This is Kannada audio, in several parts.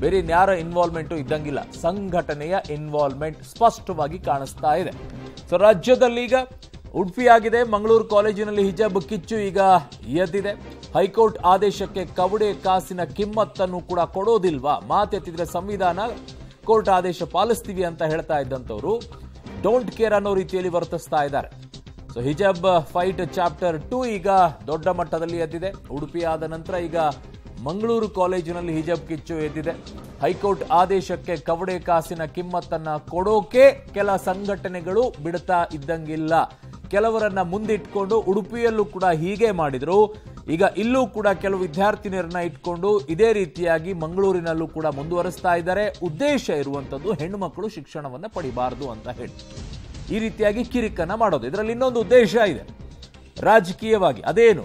ಬೇರೆ ಇನ್ಯಾರ ಇನ್ವಾಲ್ವ್ಮೆಂಟು ಇದ್ದಂಗಿಲ್ಲ ಸಂಘಟನೆಯ ಇನ್ವಾಲ್ವ್ಮೆಂಟ್ ಸ್ಪಷ್ಟವಾಗಿ ಕಾಣಿಸ್ತಾ ಇದೆ ಸೊ ರಾಜ್ಯದಲ್ಲಿ ಈಗ ಉಡುಪಿ ಆಗಿದೆ ಮಂಗಳೂರು ಕಾಲೇಜಿನಲ್ಲಿ ಹಿಜಾಬ್ ಕಿಚ್ಚು ಈಗ ಎದ್ದಿದೆ ಹೈಕೋರ್ಟ್ ಆದೇಶಕ್ಕೆ ಕವಡೆ ಕಾಸಿನ ಕಿಮ್ಮತ್ತನ್ನು ಕೂಡ ಕೊಡೋದಿಲ್ವಾ ಮಾತೆತ್ತಿದ್ರೆ ಸಂವಿಧಾನ ಕೋರ್ಟ್ ಆದೇಶ ಪಾಲಿಸ್ತೀವಿ ಅಂತ ಹೇಳ್ತಾ ಇದ್ದಂಥವ್ರು ಡೋಂಟ್ ಕೇರ್ ಅನ್ನೋ ರೀತಿಯಲ್ಲಿ ವರ್ತಿಸ್ತಾ ಇದ್ದಾರೆ ಸೊ ಹಿಜಾಬ್ ಫೈಟ್ ಚಾಪ್ಟರ್ ಟೂ ಈಗ ದೊಡ್ಡ ಮಟ್ಟದಲ್ಲಿ ಎದ್ದಿದೆ ಉಡುಪಿ ಆದ ನಂತರ ಈಗ ಮಂಗಳೂರು ಕಾಲೇಜಿನಲ್ಲಿ ಹಿಜಾಬ್ ಕಿಚ್ಚು ಎದ್ದಿದೆ ಹೈಕೋರ್ಟ್ ಆದೇಶಕ್ಕೆ ಕವಡೆ ಕಾಸಿನ ಕಿಮ್ಮತ್ತನ್ನ ಕೊಡೋಕೆ ಕೆಲ ಸಂಘಟನೆಗಳು ಬಿಡ್ತಾ ಇದ್ದಂಗಿಲ್ಲ ಕೆಲವರನ್ನ ಮುಂದಿಟ್ಕೊಂಡು ಉಡುಪಿಯಲ್ಲೂ ಕೂಡ ಹೀಗೆ ಮಾಡಿದ್ರು ಈಗ ಇಲ್ಲೂ ಕೂಡ ಕೆಲವು ವಿದ್ಯಾರ್ಥಿನಿಯರನ್ನ ಇಟ್ಕೊಂಡು ಇದೇ ರೀತಿಯಾಗಿ ಮಂಗಳೂರಿನಲ್ಲೂ ಕೂಡ ಮುಂದುವರಿಸ್ತಾ ಇದ್ದಾರೆ ಉದ್ದೇಶ ಇರುವಂತದ್ದು ಹೆಣ್ಣು ಮಕ್ಕಳು ಶಿಕ್ಷಣವನ್ನ ಪಡಿಬಾರದು ಅಂತ ಹೇಳಿ ಈ ರೀತಿಯಾಗಿ ಕಿರಿಕನ್ನ ಮಾಡೋದು ಇದರಲ್ಲಿ ಇನ್ನೊಂದು ಉದ್ದೇಶ ಇದೆ ರಾಜಕೀಯವಾಗಿ ಅದೇನು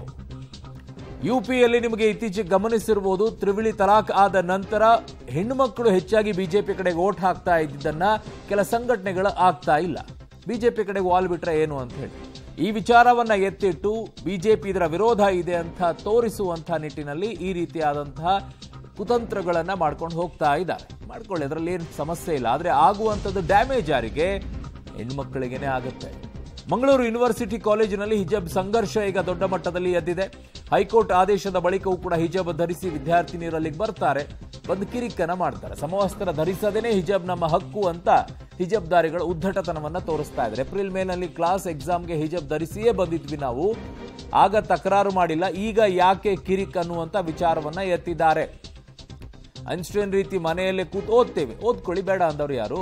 ಯು ಪಿಯಲ್ಲಿ ನಿಮಗೆ ಇತ್ತೀಚೆಗೆ ಗಮನಿಸಿರ್ಬೋದು ತ್ರಿವಿಳಿ ತಲಾಕ್ ಆದ ನಂತರ ಹೆಣ್ಣು ಮಕ್ಕಳು ಹೆಚ್ಚಾಗಿ ಬಿಜೆಪಿ ಕಡೆಗೆ ಓಟ್ ಹಾಕ್ತಾ ಇದ್ದಿದ್ದನ್ನ ಕೆಲ ಸಂಘಟನೆಗಳು ಆಗ್ತಾ ಇಲ್ಲ ಬಿಜೆಪಿ ಕಡೆಗೆ ವಾಲ್ ಬಿಟ್ರೆ ಏನು ಅಂತ ಹೇಳಿ ಈ ವಿಚಾರವನ್ನ ಎತ್ತಿಟ್ಟು ಬಿಜೆಪಿ ಇದರ ವಿರೋಧ ಇದೆ ಅಂತ ತೋರಿಸುವಂತಹ ನಿಟ್ಟಿನಲ್ಲಿ ಈ ರೀತಿಯಾದಂತಹ ಕುತಂತ್ರಗಳನ್ನ ಮಾಡ್ಕೊಂಡು ಹೋಗ್ತಾ ಇದ್ದಾರೆ ಮಾಡ್ಕೊಳ್ಳಿ ಅದರಲ್ಲಿ ಏನು ಸಮಸ್ಯೆ ಇಲ್ಲ ಆದ್ರೆ ಆಗುವಂಥದ್ದು ಡ್ಯಾಮೇಜ್ ಯಾರಿಗೆ ಹೆಣ್ಮಕ್ಳಿಗೇನೆ ಆಗುತ್ತೆ ಮಂಗಳೂರು ಯೂನಿವರ್ಸಿಟಿ ಕಾಲೇಜಿನಲ್ಲಿ ಹಿಜಾಬ್ ಸಂಘರ್ಷ ಈಗ ದೊಡ್ಡ ಮಟ್ಟದಲ್ಲಿ ಎದ್ದಿದೆ ಹೈಕೋರ್ಟ್ ಆದೇಶದ ಬಳಿಕವೂ ಕೂಡ ಹಿಜಾಬ್ ಧರಿಸಿ ವಿದ್ಯಾರ್ಥಿನಿಯರು ಅಲ್ಲಿಗೆ ಬರ್ತಾರೆ ಬಂದು ಕಿರಿಕನ ಮಾಡ್ತಾರೆ ಸಮವಸ್ತ್ರ ಧರಿಸದೇನೆ ಹಿಜಾಬ್ ನಮ್ಮ ಹಕ್ಕು ಅಂತ ಹಿಜಾಬ್ ದಾರಿಗಳು ಉದ್ದಟತನವನ್ನ ತೋರಿಸ್ತಾ ಇದ್ದಾರೆ ಏಪ್ರಿಲ್ ಮೇನಲ್ಲಿ ಕ್ಲಾಸ್ ಎಕ್ಸಾಮ್ಗೆ ಹಿಜಾಬ್ ಧರಿಸಿಯೇ ಬಂದಿದ್ವಿ ನಾವು ಆಗ ತಕರಾರು ಮಾಡಿಲ್ಲ ಈಗ ಯಾಕೆ ಕಿರಿಕ್ ಅನ್ನುವಂತ ವಿಚಾರವನ್ನ ಎತ್ತಿದ್ದಾರೆ ಐನ್ಸ್ಟೈನ್ ರೀತಿ ಮನೆಯಲ್ಲೇ ಕೂತ್ ಓದ್ತೇವೆ ಓದ್ಕೊಳ್ಳಿ ಬೇಡ ಅಂದವ್ರು ಯಾರು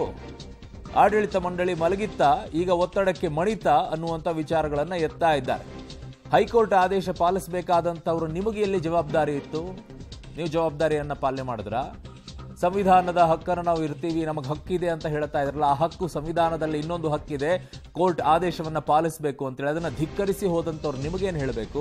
ಆಡಳಿತ ಮಂಡಳಿ ಮಲಗಿತ್ತಾ ಈಗ ಒತ್ತಡಕ್ಕೆ ಮಣಿತಾ ಅನ್ನುವಂಥ ವಿಚಾರಗಳನ್ನ ಎತ್ತಾ ಇದ್ದಾರೆ ಹೈಕೋರ್ಟ್ ಆದೇಶ ಪಾಲಿಸಬೇಕಾದಂಥವ್ರು ನಿಮಗೆ ಎಲ್ಲಿ ಜವಾಬ್ದಾರಿ ಇತ್ತು ನೀವು ಜವಾಬ್ದಾರಿಯನ್ನ ಪಾಲನೆ ಮಾಡಿದ್ರಾ ಸಂವಿಧಾನದ ಹಕ್ಕನ್ನು ನಾವು ಇರ್ತೀವಿ ನಮಗೆ ಹಕ್ಕಿದೆ ಅಂತ ಹೇಳ್ತಾ ಇದ್ರಲ್ಲ ಆ ಹಕ್ಕು ಸಂವಿಧಾನದಲ್ಲಿ ಇನ್ನೊಂದು ಹಕ್ಕಿದೆ ಕೋರ್ಟ್ ಆದೇಶವನ್ನ ಪಾಲಿಸಬೇಕು ಅಂತೇಳಿ ಅದನ್ನ ಧಿಕ್ಕರಿಸಿ ಹೋದಂಥವ್ರು ನಿಮಗೇನು ಹೇಳಬೇಕು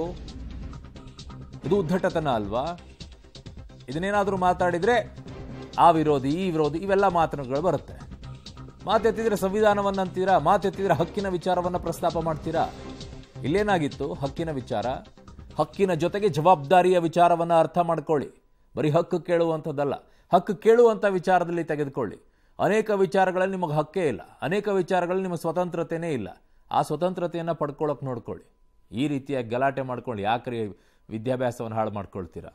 ಇದು ಉದ್ದಟತನ ಅಲ್ವಾ ಇದನ್ನೇನಾದ್ರೂ ಮಾತಾಡಿದ್ರೆ ಆ ವಿರೋಧಿ ಈ ವಿರೋಧಿ ಇವೆಲ್ಲ ಮಾತುಗಳು ಬರುತ್ತೆ ಮಾತೆತ್ತಿದ್ರೆ ಸಂವಿಧಾನವನ್ನ ಅಂತೀರಾ ಮಾತೆತ್ತಿದ್ರೆ ಹಕ್ಕಿನ ವಿಚಾರವನ್ನ ಪ್ರಸ್ತಾಪ ಮಾಡ್ತೀರಾ ಇಲ್ಲೇನಾಗಿತ್ತು ಹಕ್ಕಿನ ವಿಚಾರ ಹಕ್ಕಿನ ಜೊತೆಗೆ ಜವಾಬ್ದಾರಿಯ ವಿಚಾರವನ್ನ ಅರ್ಥ ಮಾಡ್ಕೊಳ್ಳಿ ಬರೀ ಹಕ್ಕು ಕೇಳುವಂಥದ್ದಲ್ಲ ಹಕ್ಕು ಕೇಳುವಂಥ ವಿಚಾರದಲ್ಲಿ ತೆಗೆದುಕೊಳ್ಳಿ ಅನೇಕ ವಿಚಾರಗಳಲ್ಲಿ ನಿಮಗೆ ಹಕ್ಕೇ ಇಲ್ಲ ಅನೇಕ ವಿಚಾರಗಳಲ್ಲಿ ನಿಮ್ಮ ಸ್ವತಂತ್ರತೆನೇ ಇಲ್ಲ ಆ ಸ್ವತಂತ್ರತೆಯನ್ನು ಪಡ್ಕೊಳ್ಳೋಕೆ ನೋಡ್ಕೊಳ್ಳಿ ಈ ರೀತಿಯ ಗಲಾಟೆ ಮಾಡ್ಕೊಳ್ಳಿ ಯಾಕ್ರಿ ವಿದ್ಯಾಭ್ಯಾಸವನ್ನು ಹಾಳು ಮಾಡ್ಕೊಳ್ತೀರಾ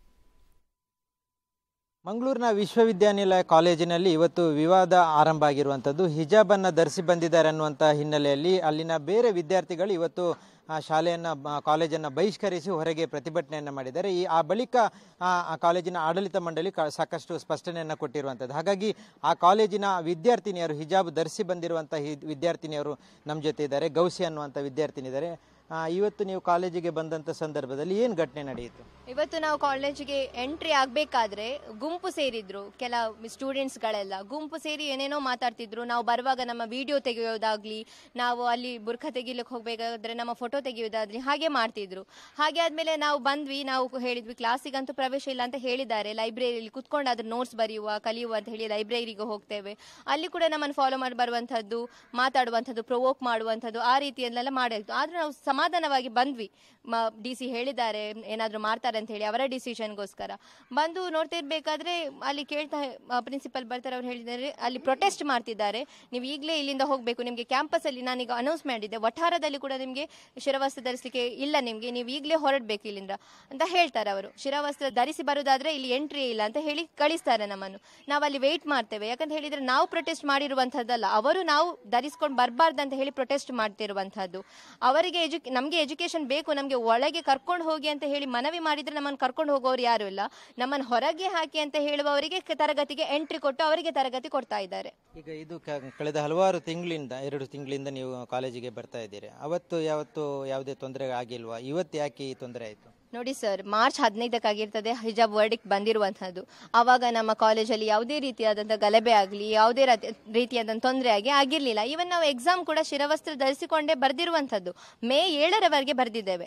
ಮಂಗಳೂರಿನ ವಿಶ್ವವಿದ್ಯಾನಿಲಯ ಕಾಲೇಜಿನಲ್ಲಿ ಇವತ್ತು ವಿವಾದ ಆರಂಭ ಆಗಿರುವಂಥದ್ದು ಹಿಜಾಬನ್ನು ಧರಿಸಿ ಬಂದಿದ್ದಾರೆ ಅನ್ನುವಂಥ ಹಿನ್ನೆಲೆಯಲ್ಲಿ ಅಲ್ಲಿನ ಬೇರೆ ವಿದ್ಯಾರ್ಥಿಗಳು ಇವತ್ತು ಆ ಶಾಲೆಯನ್ನು ಕಾಲೇಜನ್ನು ಬಹಿಷ್ಕರಿಸಿ ಹೊರಗೆ ಪ್ರತಿಭಟನೆಯನ್ನು ಮಾಡಿದ್ದಾರೆ ಈ ಆ ಬಳಿಕ ಆ ಆ ಕಾಲೇಜಿನ ಆಡಳಿತ ಮಂಡಳಿ ಕ- ಸಾಕಷ್ಟು ಸ್ಪಷ್ಟನೆಯನ್ನು ಕೊಟ್ಟಿರುವಂಥದ್ದು ಹಾಗಾಗಿ ಆ ಕಾಲೇಜಿನ ವಿದ್ಯಾರ್ಥಿನಿಯರು ಹಿಜಾಬ್ ಧರಿಸಿ ಬಂದಿರುವಂಥ ಹಿ- ವಿದ್ಯಾರ್ಥಿನಿಯರು ನಮ್ಮ ಜೊತೆ ಇದ್ದಾರೆ ಗೌಸಿ ಅನ್ನುವಂಥ ವಿದ್ಯಾರ್ಥಿನಿ ಇದ್ದಾರೆ ಆ, ಇವತ್ತು ನೀವು ಕಾಲೇಜಿಗೆ ಬಂದಂಥ ಸಂದರ್ಭದಲ್ಲಿ ಏನು ಘಟನೆ ನಡೆಯಿತು ಇವತ್ತು ನಾವು ಕಾಲೇಜಿಗೆ ಎಂಟ್ರಿ ಆಗಬೇಕಾದ್ರೆ ಗುಂಪು ಸೇರಿದ್ರು ಕೆಲ ಸ್ಟೂಡೆಂಟ್ಸ್ಗಳೆಲ್ಲ ಗುಂಪು ಸೇರಿ ಏನೇನೋ ಮಾತಾಡ್ತಿದ್ರು ನಾವು ಬರುವಾಗ ನಮ್ಮ ವಿಡಿಯೋ ತೆಗೆಯೋದಾಗ್ಲಿ ನಾವು ಅಲ್ಲಿ ಬುರ್ಖ ತೆಗಿಲಿಕ್ಕೆ ಹೋಗ್ಬೇಕಾದ್ರೆ ನಮ್ಮ ಫೋಟೋ ತೆಗೆಯೋದಾಗ್ಲಿ ಹಾಗೆ ಮಾಡ್ತಿದ್ರು ಹಾಗೆ ಆದ್ಮೇಲೆ ನಾವು ಬಂದ್ವಿ ನಾವು ಹೇಳಿದ್ವಿ ಕ್ಲಾಸಿಗಂತೂ ಪ್ರವೇಶ ಇಲ್ಲ ಅಂತ ಹೇಳಿದ್ದಾರೆ ಲೈಬ್ರರಿಯಲ್ಲಿ ಕುತ್ಕೊಂಡು ಅದ್ರ ನೋಟ್ಸ್ ಬರೆಯುವ ಕಲಿಯುವ ಅಂತ ಹೇಳಿ ಲೈಬ್ರರಿಗೆ ಹೋಗ್ತೇವೆ ಅಲ್ಲಿ ಕೂಡ ನಮ್ಮನ್ನು ಫಾಲೋ ಮಾಡಿ ಬರುವಂಥದ್ದು ಮಾತಾಡುವಂಥದ್ದು ಪ್ರೊವೋಕ್ ಮಾಡುವಂಥದ್ದು ಆ ರೀತಿಯಲ್ಲೆಲ್ಲ ಮಾಡಿತ್ತು ಆದ್ರೆ ನಾವು ಸಮಾಧಾನವಾಗಿ ಬಂದ್ವಿ ಡಿ ಸಿ ಹೇಳಿದ್ದಾರೆ ಏನಾದರೂ ಮಾಡ್ತಾರೆ ಅಂತ ಹೇಳಿ ಅವರ ಡಿಸಿಷನ್ಗೋಸ್ಕರ ಬಂದು ನೋಡ್ತಿರ್ಬೇಕಾದ್ರೆ ಅಲ್ಲಿ ಕೇಳ್ತಾ ಪ್ರಿನ್ಸಿಪಲ್ ಬರ್ತಾರೆ ಅವ್ರು ಹೇಳಿದ್ದಾರೆ ಅಲ್ಲಿ ಪ್ರೊಟೆಸ್ಟ್ ಮಾಡ್ತಿದ್ದಾರೆ ನೀವು ಈಗಲೇ ಇಲ್ಲಿಂದ ಹೋಗಬೇಕು ನಿಮಗೆ ಕ್ಯಾಂಪಸಲ್ಲಿ ನಾನೀಗ ಅನೌನ್ಸ್ ಮಾಡಿದ್ದೆ ವಠಾರದಲ್ಲಿ ಕೂಡ ನಿಮಗೆ ಶಿರವಸ್ತ್ರ ಧರಿಸಲಿಕ್ಕೆ ಇಲ್ಲ ನಿಮಗೆ ನೀವು ಈಗಲೇ ಹೊರಡಬೇಕು ಇಲ್ಲಿಂದ ಅಂತ ಹೇಳ್ತಾರೆ ಅವರು ಶಿರವಸ್ತ್ರ ಧರಿಸಿ ಬರೋದಾದ್ರೆ ಇಲ್ಲಿ ಎಂಟ್ರಿ ಇಲ್ಲ ಅಂತ ಹೇಳಿ ಕಳಿಸ್ತಾರೆ ನಮ್ಮನ್ನು ನಾವು ಅಲ್ಲಿ ವೆಯ್ಟ್ ಮಾಡ್ತೇವೆ ಯಾಕಂತ ಹೇಳಿದ್ರೆ ನಾವು ಪ್ರೊಟೆಸ್ಟ್ ಮಾಡಿರುವಂಥದ್ದಲ್ಲ ಅವರು ನಾವು ಧರಿಸ್ಕೊಂಡು ಬರಬಾರ್ದು ಅಂತ ಹೇಳಿ ಪ್ರೊಟೆಸ್ಟ್ ಮಾಡ್ತಿರುವಂಥದ್ದು ಅವರಿಗೆ ಎಜು ನಮಗೆ ಎಜುಕೇಶನ್ ಬೇಕು ನಮಗೆ ಒಳಗೆ ಕರ್ಕೊಂಡು ಹೋಗಿ ಅಂತ ಹೇಳಿ ಮನವಿ ಮಾಡಿದ್ರೆ ನಮ್ಮನ್ನು ಕರ್ಕೊಂಡು ಹೋಗೋರು ಯಾರು ಇಲ್ಲ ನಮ್ಮನ್ನು ಹೊರಗೆ ಹಾಕಿ ಅಂತ ಹೇಳುವವರಿಗೆ ಕ- ತರಗತಿಗೆ ಎಂಟ್ರಿ ಕೊಟ್ಟು ಅವರಿಗೆ ತರಗತಿ ಕೊಡ್ತಾ ಇದ್ದಾರೆ ಈಗ ಇದು ಕ- ಕಳೆದ ಹಲವಾರು ತಿಂಗಳಿಂದ ಎರಡು ತಿಂಗಳಿಂದ ನೀವು ಕಾಲೇಜಿಗೆ ಬರ್ತಾ ಇದ್ದೀರಿ ಅವತ್ತು ಯಾವತ್ತು ಯಾವುದೇ ತೊಂದರೆ ಆಗಿಲ್ವಾ ಇವತ್ತು ಯಾಕೆ ಈ ತೊಂದರೆ ಆಯಿತು ನೋಡಿ ಸರ್ ಮಾರ್ಚ್ ಹದಿನೈದಕ್ಕಾಗಿರ್ತದೆ ಹಿಜಾಬ್ ವರ್ಡಿಕ್ ಬಂದಿರುವಂಥದ್ದು ಆವಾಗ ನಮ್ಮ ಕಾಲೇಜಲ್ಲಿ ಯಾವುದೇ ರೀತಿಯಾದಂಥ ಗಲಭೆ ಆಗಲಿ ಯಾವುದೇ ರಾತಿ- ರೀತಿಯಾದಂಥ ತೊಂದರೆ ಆಗಿ ಆಗಿರಲಿಲ್ಲ ಈವನ್ ನಾವು ಎಕ್ಸಾಮ್ ಕೂಡ ಶಿರವಸ್ತ್ರ ಧರಿಸಿಕೊಂಡೇ ಬರೆದಿರುವಂಥದ್ದು ಮೇ ಏಳರವರೆಗೆ ಬರೆದಿದ್ದೇವೆ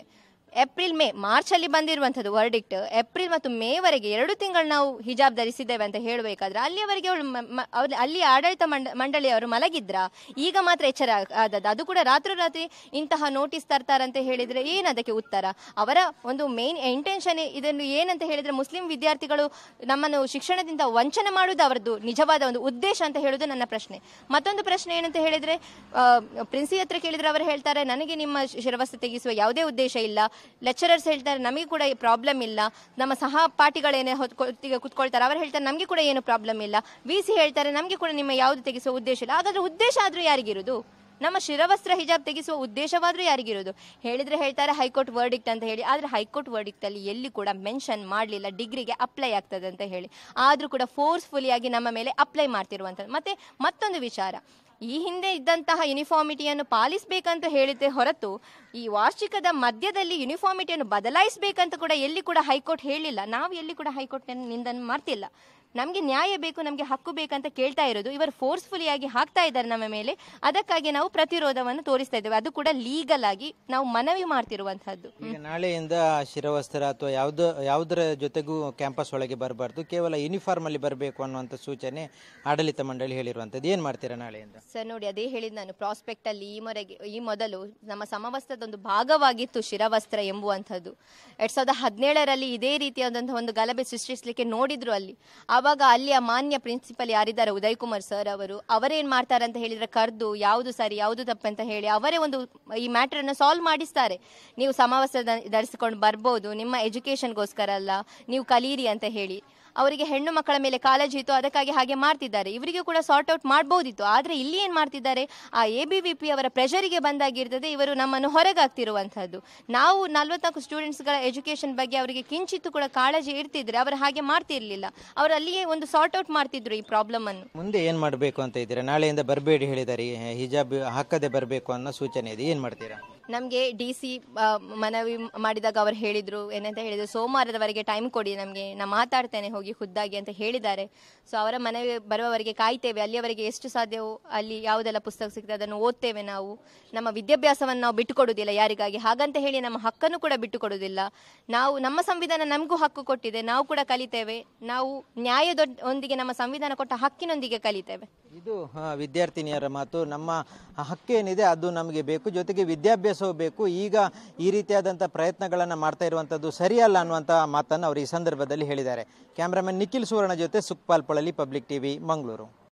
ಏಪ್ರಿಲ್ ಮೇ ಮಾರ್ಚ್ ಅಲ್ಲಿ ಬಂದಿರುವಂತದ್ದು ವರ್ಡಿಕ್ಟ್ ಏಪ್ರಿಲ್ ಮತ್ತು ಮೇವರೆಗೆ ಎರಡು ತಿಂಗಳು ನಾವು ಹಿಜಾಬ್ ಧರಿಸಿದ್ದೇವೆ ಅಂತ ಹೇಳಬೇಕಾದ್ರೆ ಅಲ್ಲಿಯವರೆಗೆ ಅವಳು ಮ- ಮ- ಅವ್ರು- ಅಲ್ಲಿ ಆಡಳಿತ ಮಂಡ ಮಂಡಳಿಯವರು ಮಲಗಿದ್ರ ಈಗ ಮಾತ್ರ ಎಚ್ಚರ ಆಗ್- ಆದದ್ದು ಅದು ಕೂಡ ರಾತ್ರೋರಾತ್ರಿ ಇಂತಹ ನೋಟಿಸ್ ತರ್ತಾರಂತ ಹೇಳಿದ್ರೆ ಏನದಕ್ಕೆ ಉತ್ತರ ಅವರ ಒಂದು ಮೇನ್ ಇಂಟೆನ್ಷನ್ ಇದನ್ನು ಏನಂತ ಹೇಳಿದ್ರೆ ಮುಸ್ಲಿಂ ವಿದ್ಯಾರ್ಥಿಗಳು ನಮ್ಮನ್ನು ಶಿಕ್ಷಣದಿಂದ ವಂಚನೆ ಮಾಡುವುದು ಅವರದ್ದು ನಿಜವಾದ ಒಂದು ಉದ್ದೇಶ ಅಂತ ಹೇಳುವುದು ನನ್ನ ಪ್ರಶ್ನೆ ಮತ್ತೊಂದು ಪ್ರಶ್ನೆ ಏನಂತ ಹೇಳಿದ್ರೆ ಪ್ರಿನ್ಸಿ ಹತ್ರ ಕೇಳಿದ್ರೆ ಅವರು ಹೇಳ್ತಾರೆ ನನಗೆ ನಿಮ್ಮ ಶಿರವಸ್ತ್ರ ತೆಗೆಸುವ ಯಾವುದೇ ಉದ್ದೇಶ ಇಲ್ಲ ಲೆಕ್ಚರರ್ಸ್ ಹೇಳ್ತಾರೆ ನಮಗೆ ಕೂಡ ಪ್ರಾಬ್ಲಮ್ ಇಲ್ಲ ನಮ್ಮ ಸಹಪಾಠಿಗಳೇನೇ ಹೊತ್ಕೊಳ್ತಿಗೆ ಕುತ್ಕೊಳ್ತಾರೆ ಅವರು ಹೇಳ್ತಾರೆ ನಮಗೆ ಕೂಡ ಏನು ಪ್ರಾಬ್ಲಮ್ ಇಲ್ಲ ವಿ ಸಿ ಹೇಳ್ತಾರೆ ನಮಗೆ ಕೂಡ ನಿಮ್ಮ ಯಾವುದು ತೆಗೆಸುವ ಉದ್ದೇಶ ಇಲ್ಲ ಹಾಗಾದ್ರೆ ಉದ್ದೇಶ ಆದ್ರೂ ಯಾರಿಗಿರುವುದು ನಮ್ಮ ಶಿರವಸ್ತ್ರ ಹಿಜಾಬ್ ತೆಗೆಸುವ ಉದ್ದೇಶವಾದ್ರೂ ಯಾರಿಗಿರೋದು ಹೇಳಿದ್ರೆ ಹೇಳ್ತಾರೆ ಹೈಕೋರ್ಟ್ ವರ್ಡಿಕ್ಟ್ ಅಂತ ಹೇಳಿ ಆದ್ರೆ ಹೈಕೋರ್ಟ್ ವರ್ಡಿಕ್ಟ್ ಅಲ್ಲಿ ಎಲ್ಲಿ ಕೂಡ ಮೆನ್ಷನ್ ಮಾಡಲಿಲ್ಲ ಡಿಗ್ರಿಗೆ ಅಪ್ಲೈ ಆಗ್ತದೆ ಅಂತ ಹೇಳಿ ಆದ್ರೂ ಕೂಡ ಫೋರ್ಸ್ಫುಲಿ ಆಗಿ ನಮ್ಮ ಮೇಲೆ ಅಪ್ಲೈ ಮಾಡ್ತಿರುವಂಥದ್ದು ಮತ್ತೆ ಮತ್ತೊಂದು ವಿಚಾರ ಈ ಹಿಂದೆ ಇದ್ದಂತಹ ಯುನಿಫಾರ್ಮಿಟಿಯನ್ನು ಪಾಲಿಸಬೇಕಂತ ಹೇಳಿದ್ದೆ ಹೊರತು ಈ ವಾರ್ಷಿಕದ ಮಧ್ಯದಲ್ಲಿ ಯುನಿಫಾರ್ಮಿಟಿಯನ್ನು ಬದಲಾಯಿಸಬೇಕಂತ ಕೂಡ ಎಲ್ಲಿ ಕೂಡ ಹೈಕೋರ್ಟ್ ಹೇಳಿಲ್ಲ ನಾವು ಎಲ್ಲಿ ಕೂಡ ಹೈಕೋರ್ಟ್ ನಿಂದನ್ನು ಮಾಡ್ತಿಲ್ಲ ನಮಗೆ ನ್ಯಾಯ ಬೇಕು ನಮಗೆ ಹಕ್ಕು ಬೇಕಂತ ಕೇಳ್ತಾ ಇರೋದು ಇವರು ಫೋರ್ಸ್ಫುಲಿ ಆಗಿ ಹಾಕ್ತಾ ಇದ್ದಾರೆ ನಮ್ಮ ಮೇಲೆ ಅದಕ್ಕಾಗಿ ನಾವು ಪ್ರತಿರೋಧವನ್ನು ತೋರಿಸ್ತಾ ಇದ್ದೇವೆ ಅದು ಕೂಡ ಲೀಗಲ್ ಆಗಿ ನಾವು ಮನವಿ ಮಾಡ್ತಿರುವಂತಹದ್ದು ಈಗ ನಾಳೆಯಿಂದ ಶಿರವಸ್ತ್ರ ಅಥವಾ ಯಾವ್ದು ಯಾವುದರ ಜೊತೆಗೂ ಕ್ಯಾಂಪಸ್ ಒಳಗೆ ಬರಬಾರ್ದು ಕೇವಲ ಯೂನಿಫಾರ್ಮ್ ಅಲ್ಲಿ ಬರಬೇಕು ಅನ್ನುವಂಥ ಸೂಚನೆ ಆಡಳಿತ ಮಂಡಳಿ ಹೇಳಿರುವಂಥದ್ದು ಏನ್ ಮಾಡ್ತೀರಾ ನಾಳೆಯಿಂದ ಸರ್ ನೋಡಿ ಅದೇ ಹೇಳಿದ್ ನಾನು ಪ್ರಾಸ್ಪೆಕ್ಟ್ ಅಲ್ಲಿ ಈ ಮೊರೆಗೆ ಈ ಮೊದಲು ನಮ್ಮ ಸಮವಸ್ತ್ರದ ಒಂದು ಭಾಗವಾಗಿತ್ತು ಶಿರವಸ್ತ್ರ ಎಂಬುವಂಥದ್ದು ಎರಡ್ ಸಾವಿರದ ಹದಿನೇಳರಲ್ಲಿ ಇದೇ ರೀತಿಯಾದಂತಹ ಒಂದು ಗಲಭೆ ಸೃಷ್ಟಿಸಲಿಕ್ಕೆ ನೋಡಿದ್ರು ಅಲ್ಲಿ ಆವಾಗ ಅಲ್ಲಿಯ ಮಾನ್ಯ ಪ್ರಿನ್ಸಿಪಲ್ ಯಾರಿದ್ದಾರೆ ಉದಯ್ ಕುಮಾರ್ ಸರ್ ಅವರು ಅವರೇನ್ ಮಾಡ್ತಾರೆ ಅಂತ ಹೇಳಿದ್ರೆ ಕರೆದು ಯಾವುದು ಸರಿ ಯಾವುದು ತಪ್ಪಂತ ಹೇಳಿ ಅವರೇ ಒಂದು ಈ ಮ್ಯಾಟರ್ ಅನ್ನು ಸಾಲ್ವ್ ಮಾಡಿಸ್ತಾರೆ ನೀವು ಸಮವಸ್ತ್ರ ಧ- ಧರಿಸಿಕೊಂಡು ಬರ್ಬೋದು ನಿಮ್ಮ ಎಜುಕೇಶನ್ಗೋಸ್ಕರ ಅಲ್ಲ ನೀವು ಕಲೀರಿ ಅಂತ ಹೇಳಿ ಅವರಿಗೆ ಹೆಣ್ಣು ಮಕ್ಕಳ ಮೇಲೆ ಕಾಳಜಿ ಇತ್ತು ಅದಕ್ಕಾಗಿ ಹಾಗೆ ಮಾಡ್ತಿದ್ದಾರೆ ಇವರಿಗೂ ಕೂಡ ಸಾರ್ಟ್ ಔಟ್ ಮಾಡ್ಬೋದಿತ್ತು ಆದ್ರೆ ಇಲ್ಲಿ ಏನ್ ಮಾಡ್ತಿದ್ದಾರೆ ಆ ಎ ಬಿ ವಿ ಪಿ ಅವರ ಪ್ರೆಷರಿಗೆ ಬಂದಾಗಿರ್ತದೆ ಇವರು ನಮ್ಮನ್ನು ಹೊರಗಾಗ್ತಿರುವಂತಹದ್ದು ನಾವು ನಲ್ವತ್ನಾಲ್ಕು ಸ್ಟೂಡೆಂಟ್ಸ್ಗಳ ಎಜುಕೇಶನ್ ಬಗ್ಗೆ ಅವರಿಗೆ ಕಿಂಚಿತ್ತು ಕೂಡ ಕಾಳಜಿ ಇರ್ತಿದ್ರೆ ಅವರು ಹಾಗೆ ಮಾಡ್ತಿರ್ಲಿಲ್ಲ ಅವರು ಅಲ್ಲಿಯೇ ಒಂದು ಸಾರ್ಟ್ ಔಟ್ ಮಾಡ್ತಿದ್ರು ಈ ಪ್ರಾಬ್ಲಮ್ ಅನ್ನು ಮುಂದೆ ಏನ್ ಮಾಡಬೇಕು ಅಂತ ಇದ್ದೀರಾ ನಾಳೆಯಿಂದ ಬರಬೇಡಿ ಹೇಳಿದ್ದಾರೆ ಈ ಹಿಜಾಬ್ ಹಾಕದೆ ಬರಬೇಕು ಅನ್ನೋ ಸೂಚನೆ ಇದೆ ಏನ್ ಮಾಡ್ತೀರಾ ನಮಗೆ ಡಿ ಸಿ ಮನವಿ ಮಾಡಿದಾಗ ಅವರು ಹೇಳಿದ್ರು ಏನಂತ ಹೇಳಿದ್ರು ಸೋಮವಾರದವರೆಗೆ ಟೈಮ್ ಕೊಡಿ ನಮಗೆ ನಾ ಮಾತಾಡ್ತೇನೆ ಹೋಗಿ ಖುದ್ದಾಗಿ ಅಂತ ಹೇಳಿದ್ದಾರೆ ಸೊ ಅವರ ಮನವಿ ಬರುವವರೆಗೆ ಕಾಯ್ತೇವೆ ಅಲ್ಲಿಯವರೆಗೆ ಎಷ್ಟು ಸಾಧ್ಯವೋ ಅಲ್ಲಿ ಯಾವುದೆಲ್ಲ ಪುಸ್ತಕ ಸಿಗ್ತದೆ ಅದನ್ನು ಓದ್ತೇವೆ ನಾವು ನಮ್ಮ ವಿದ್ಯಾಭ್ಯಾಸವನ್ನು ನಾವು ಬಿಟ್ಟುಕೊಡುವುದಿಲ್ಲ ಯಾರಿಗಾಗಿ ಹಾಗಂತ ಹೇಳಿ ನಮ್ಮ ಹಕ್ಕನ್ನು ಕೂಡ ಬಿಟ್ಟುಕೊಡುವುದಿಲ್ಲ ನಾವು ನಮ್ಮ ಸಂವಿಧಾನ ನಮಗೂ ಹಕ್ಕು ಕೊಟ್ಟಿದೆ ನಾವು ಕೂಡ ಕಲಿತೇವೆ ನಾವು ನ್ಯಾಯದೊಂದಿಗೆ ನಮ್ಮ ಸಂವಿಧಾನ ಕೊಟ್ಟ ಹಕ್ಕಿನೊಂದಿಗೆ ಕಲಿತೇವೆ ಇದು ಆ, ವಿದ್ಯಾರ್ಥಿನಿಯರ ಮಾತು ನಮ್ಮ ಹಕ್ಕೇನಿದೆ ಅದು ನಮಗೆ ಬೇಕು ಜೊತೆಗೆ ವಿದ್ಯಾಭ್ಯಾಸವೂ ಬೇಕು ಈಗ ಈ ರೀತಿಯಾದಂಥ ಪ್ರಯತ್ನಗಳನ್ನು ಮಾಡ್ತಾ ಇರುವಂಥದ್ದು ಸರಿಯಲ್ಲ ಅನ್ನುವಂಥ ಮಾತನ್ನು ಅವರು ಈ ಸಂದರ್ಭದಲ್ಲಿ ಹೇಳಿದ್ದಾರೆ ಕ್ಯಾಮ್ರಾಮನ್ ನಿಖಿಲ್ ಸುವರ್ಣ ಜೊತೆ ಸುಕ್ಪಾಲ್ ಪೊಳಲಿ ಪಬ್ಲಿಕ್ ಟಿವಿ ಮಂಗಳೂರು